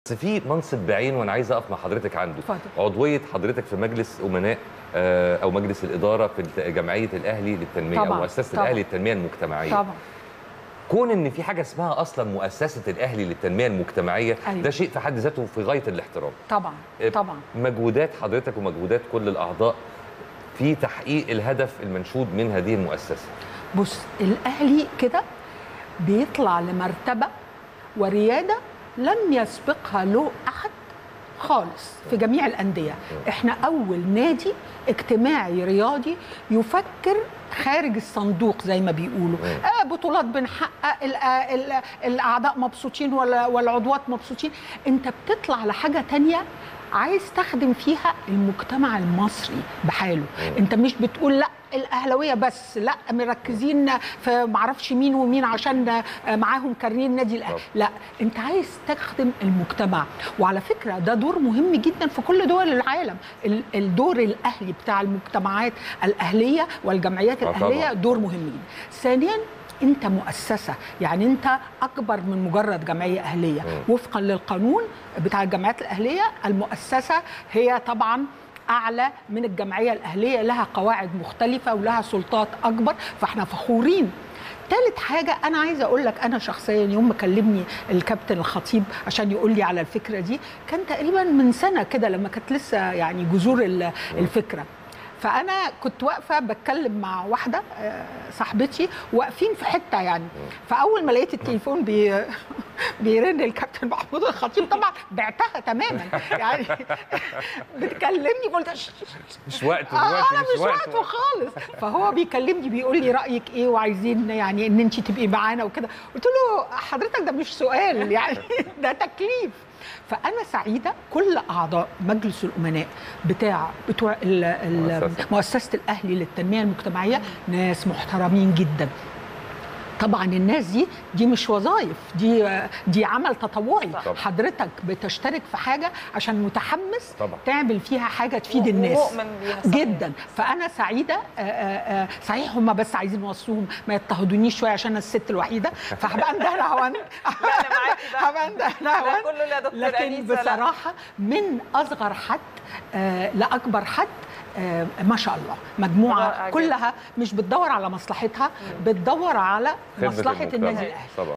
بس في منصب بعين وانا عايز اقف مع حضرتك عنده اتفضل. عضويه حضرتك في مجلس امناء آه، او مجلس الاداره في الت- جمعيه الاهلي للتنميه طبعاً، او مؤسسه طبعاً. الاهلي للتنميه المجتمعيه طبعا كون ان في حاجه اسمها اصلا مؤسسه الاهلي للتنميه المجتمعيه أيوة. ده شيء في حد ذاته في غايه الاحترام طبعا إيه، طبعا مجهودات حضرتك ومجهودات كل الاعضاء في تحقيق الهدف المنشود من هذه المؤسسه بص الاهلي كده بيطلع لمرتبه ورياده لم يسبقها له احد خالص في جميع الانديه احنا اول نادي اجتماعي رياضي يفكر خارج الصندوق زي ما بيقولوا مم. آه بطولات بنحقق ال- آه، ال- الاعضاء مبسوطين ولا- والعضوات مبسوطين انت بتطلع لحاجه تانية عايز تخدم فيها المجتمع المصري بحاله مم. انت مش بتقول لا الاهلاويه بس لا مركزين في معرفش مين ومين عشان معاهم كارنيه النادي الاهلي طب. لا انت عايز تخدم المجتمع وعلى فكره ده دور مهم جدا في كل دول العالم ال- الدور الاهلي بتاع المجتمعات الاهليه والجمعيات آه الاهليه طبعاً. دور مهم جدا ثانيا انت مؤسسه يعني انت اكبر من مجرد جمعيه اهليه مم. وفقا للقانون بتاع الجمعيات الاهليه المؤسسه هي طبعا اعلى من الجمعيه الاهليه لها قواعد مختلفه ولها سلطات اكبر فاحنا فخورين تالت حاجة أنا عايزة أقول لك أنا شخصيا يوم ما كلمني الكابتن الخطيب عشان يقول لي على الفكرة دي كان تقريبا من سنة كده لما كانت لسه يعني جذور ال- الفكرة فأنا كنت واقفة بتكلم مع واحدة آه، صاحبتي واقفين في حتة يعني فأول ما لقيت التليفون بي بيرن الكابتن محمود الخطيب طبعا بعتها تماما يعني بتكلمني قلت "ش- ش- ش- مش وقت اه دلوقتي انا مش وقته خالص فهو بيكلمني بيقول لي رايك ايه وعايزين يعني ان انت تبقي معانا وكده قلت له حضرتك ده مش سؤال يعني ده تكليف فانا سعيده كل اعضاء مجلس الامناء بتاع بتوع ال- ال- مؤسسة. مؤسسه الاهلي للتنميه المجتمعيه ناس محترمين جدا طبعا الناس دي دي مش وظائف دي دي عمل تطوعي طبعا. حضرتك بتشترك في حاجه عشان متحمس طبعا. تعمل فيها حاجه تفيد الناس ومؤمن بيها صحيح. جدا فانا سعيده آه، آه، آه، صحيح هم بس عايزين يوصوهم ما يضطهدونيش شويه عشان أنا الست الوحيده فهبقى اندهنا هون لا انا معاكي ده هبقى اندهنا ده هون كله يا دكتور لكن انيسه لا. بصراحه من اصغر حد آه، لاكبر حد آه، ما شاء الله رائع مجموعه جدا. كلها مش بتدور على مصلحتها بتدور على خدمة مصلحه المجتمع. النادي الاهلي طبعا